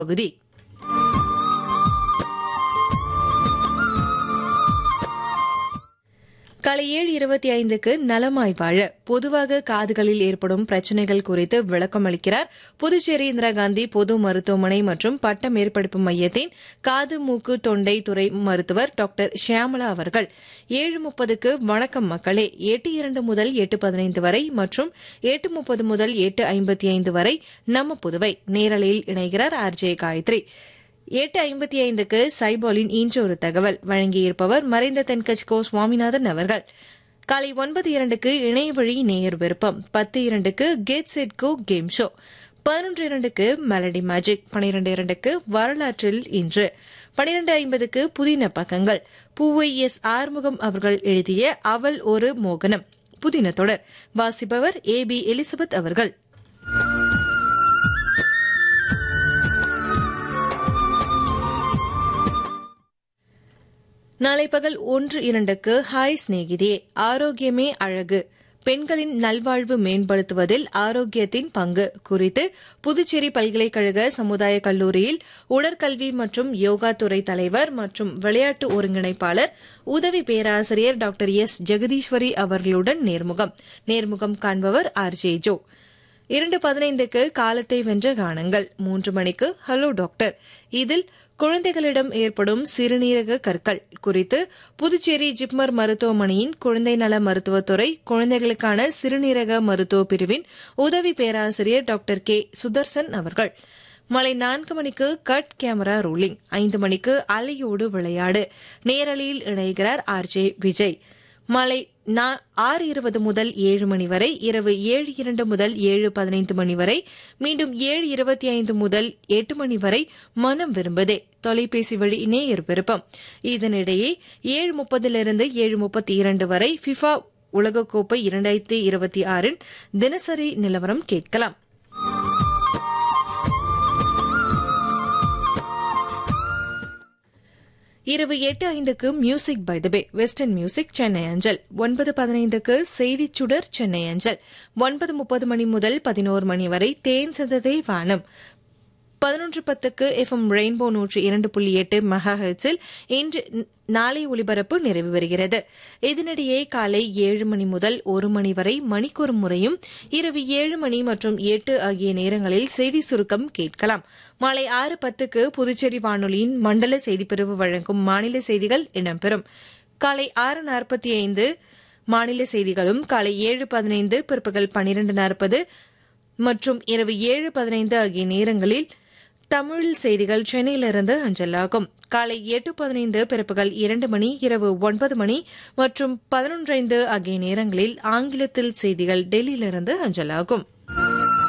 பகுதி காலை ஏழு இருபத்தி ஐந்துக்கு நலமாய் வாழ பொதுவாக காதுகளில் ஏற்படும் பிரச்சினைகள் குறித்து விளக்கம் அளிக்கிறார் புதுச்சேரி இந்திரா காந்தி பொது மருத்துவமனை மற்றும் பட்ட மேற்படிப்பு மையத்தின் காது மூக்கு தொண்டை துறை மருத்துவர் டாக்டர் ஷியாமலா அவர்கள் ஏழு முப்பதுக்கு வணக்கம் மக்களே எட்டு இரண்டு முதல் எட்டு பதினைந்து வரை மற்றும் எட்டு முப்பது முதல் எட்டு ஐம்பத்தி ஐந்து வரை நம்ம புதுவை நேரலையில் இணைகிறார் ஆர் ஜே காயத்ரி எட்டு ஐம்பத்தி ஐந்துக்கு சைபாலின் இன்று ஒரு தகவல் வழங்கியிருப்பவர் மறைந்த தென்கட்சி கோ சுவாமிநாதன் அவர்கள் காலை ஒன்பது இரண்டுக்கு இணையவழி நேயர் விருப்பம் பத்து இரண்டுக்கு get set go game show பதினொன்று இரண்டுக்கு மெலடி மேஜிக் பனிரெண்டு இரண்டுக்கு வரலாற்றில் இன்று பனிரெண்டு ஐம்பதுக்கு புதின பக்கங்கள் பூவை எஸ் ஆறுமுகம் அவர்கள் எழுதிய அவள் ஒரு மோகனம் புதின தொடர் வாசிப்பவர் ஏ பி எலிசபெத் அவர்கள் நாளை பகல் ஒன்று இரண்டுக்கு ஹாய் சிநேகிதியே ஆரோக்கியமே அழகு பெண்களின் நல்வாழ்வு மேம்படுத்துவதில் ஆரோக்கியத்தின் பங்கு குறித்து புதுச்சேரி பல்கலைக்கழக சமுதாய கல்லூரியில் உடற்கல்வி மற்றும் யோகா துறை தலைவர் மற்றும் விளையாட்டு ஒருங்கிணைப்பாளர் உதவி பேராசிரியர் டாக்டர் எஸ் ஜெகதீஸ்வரி அவர்களுடன் நேர்முகம் நேர்முகம் காண்பவர் ஆர் ஜே ஜோ இரண்டு பதினைந்துக்கு காலத்தை வென்ற கானங்கள் மூன்று மணிக்கு ஹலோ டாக்டர் இதில் குழந்தைகளிடம் ஏற்படும் சிறுநீரக கற்கள் குறித்து புதுச்சேரி ஜிப்மர் மருத்துவமனையின் குழந்தை நல மருத்துவத்துறை குழந்தைகளுக்கான சிறுநீரக மருத்துவ பிரிவின் உதவி பேராசிரியர் டாக்டர் கே சுதர்சன் அவர்கள் மாலை நான்கு மணிக்கு கட் கேமரா ரூலிங் ஐந்து மணிக்கு அலையோடு விளையாடு நேரலையில் இணைகிறார் ஆர் ஜே விஜய் மாலை ஆறு இருபது முதல் ஏழு மணி வரை இரவு ஏழு இரண்டு முதல் ஏழு பதினைந்து மணி வரை மீண்டும் ஏழு இருபத்தி ஐந்து முதல் எட்டு மணி வரை மனம் விரும்புதே தொலைபேசி வழி நேயர் விருப்பம் இதனிடையே ஏழு முப்பதிலிருந்து ஏழு முப்பத்தி இரண்டு வரை ஃபிஃபா உலகக்கோப்பை இரண்டாயிரத்தி இருபத்தி ஆறின் தினசரி நிலவரம் கேட்கலாம் இரவு எட்டு ஐந்துக்கு music by the bay western music Chennai அஞ்சல் ஒன்பது பதினைந்துக்கு செய்திச் சுடர் சென்னை அஞ்சல் ஒன்பது முப்பது மணி முதல் பதினோரு மணி வரை தேன் சிந்ததை வானம் பதினொன்று பத்துக்கு எஃப்எம் ரெயின்போ நூற்று இரண்டு புள்ளி எட்டு மெகா ஹெட்ஸில் இன்று நாளை ஒலிபரப்பு நிறைவு பெறுகிறது இதனிடையே காலை ஏழு மணி முதல் ஒரு மணி வரை மணிக்கொரு முறையும் இரவு ஏழு மணி மற்றும் எட்டு ஆகிய நேரங்களில் செய்தி சுருக்கம் கேட்கலாம் மாலை ஆறு பத்துக்கு புதுச்சேரி வானொலியின் மண்டல செய்திப்பிரிவு வழங்கும் மாநில செய்திகள் இடம்பெறும் காலை ஆறு நாற்பத்தி ஐந்து மாநில செய்திகளும் காலை ஏழு பதினைந்து பிற்பகல் பனிரெண்டு நாற்பது மற்றும் இரவு ஏழு பதினைந்து ஆகிய நேரங்களில் தமிழ் செய்திகள் சென்னையிலிருந்து அஞ்சலாகும் காலை எட்டு பதினைந்து பிறப்புகள் இரண்டு மணி இரவு ஒன்பது மணி மற்றும் பதினொன்றைந்து ஆகிய நேரங்களில் ஆங்கிலத்தில் செய்திகள் டெல்லியிலிருந்து அஞ்சலாகும்